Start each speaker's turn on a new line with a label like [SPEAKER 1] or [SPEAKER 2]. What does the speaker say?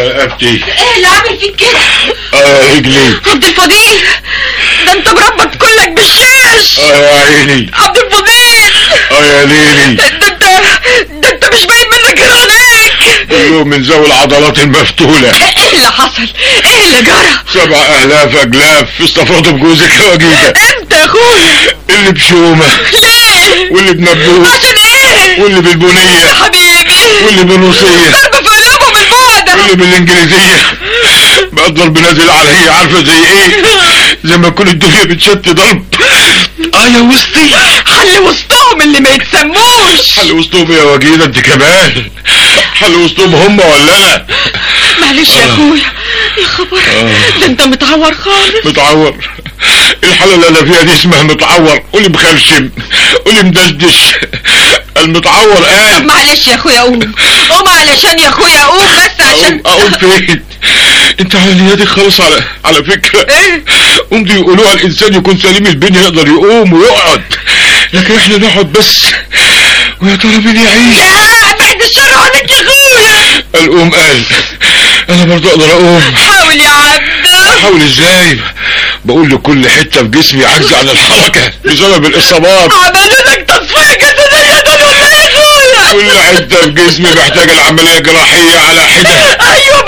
[SPEAKER 1] رقبتي
[SPEAKER 2] ايه اللي عامل فيك كده
[SPEAKER 1] اه يا رجلي
[SPEAKER 2] عبد الفضيل ده انت مربط كلك بالشاش
[SPEAKER 1] اه يا عيني
[SPEAKER 2] عبد الفضيل
[SPEAKER 1] اه يا ليلي
[SPEAKER 2] ده انت ده انت مش باين منك غير عينيك
[SPEAKER 1] كله من ذوي العضلات المفتولة
[SPEAKER 2] ايه اللي حصل ايه اللي جرى
[SPEAKER 1] سبع الاف اجلاف استفردوا بجوزك يا وجيدة
[SPEAKER 2] انت يا اخويا
[SPEAKER 1] اللي بشومة
[SPEAKER 2] ليه
[SPEAKER 1] واللي بنبوس
[SPEAKER 2] عشان ايه
[SPEAKER 1] واللي بالبنية
[SPEAKER 2] يا حبيبي
[SPEAKER 1] واللي بالروسية
[SPEAKER 2] ضرب في قلوبهم البعدة
[SPEAKER 1] واللي بالانجليزية بقى الضرب نازل عليا عارفة زي ايه زي ما تكون الدنيا بتشت ضرب اه يا وسطي
[SPEAKER 2] حل وسطهم اللي ما يتسموش
[SPEAKER 1] حل وسطهم يا وجيدة انت كمان حل وسطهم هم ولا انا
[SPEAKER 2] معلش يا اخويا يا خبر ده انت متعور خالص
[SPEAKER 1] متعور الحالة اللي انا فيها دي اسمها متعور قولي مخرشم قولي مدشدش المتعور
[SPEAKER 2] طب
[SPEAKER 1] قال
[SPEAKER 2] معلش يا اخويا قوم قوم علشان يا اخويا قوم بس عشان
[SPEAKER 1] اقوم اقوم فين انت على نيادي خالص على على فكرة
[SPEAKER 2] ايه
[SPEAKER 1] قوم دي يقولوها الانسان يكون سليم البنية يقدر يقوم ويقعد لكن احنا نقعد بس ويا ترى مين يعيش
[SPEAKER 2] لا بعد الشر عليك يا اخويا
[SPEAKER 1] القوم قال انا برضو اقدر اقوم
[SPEAKER 2] حاول يا عبد
[SPEAKER 1] احاول ازاي بقول لكل حتة في جسمي عاجزة عن الحركة بسبب الاصابات
[SPEAKER 2] عملوا لك تصفية جسدية دول ولا ايه يا اخويا
[SPEAKER 1] كل حتة في جسمي محتاجة العملية جراحية على حدة
[SPEAKER 2] ايوه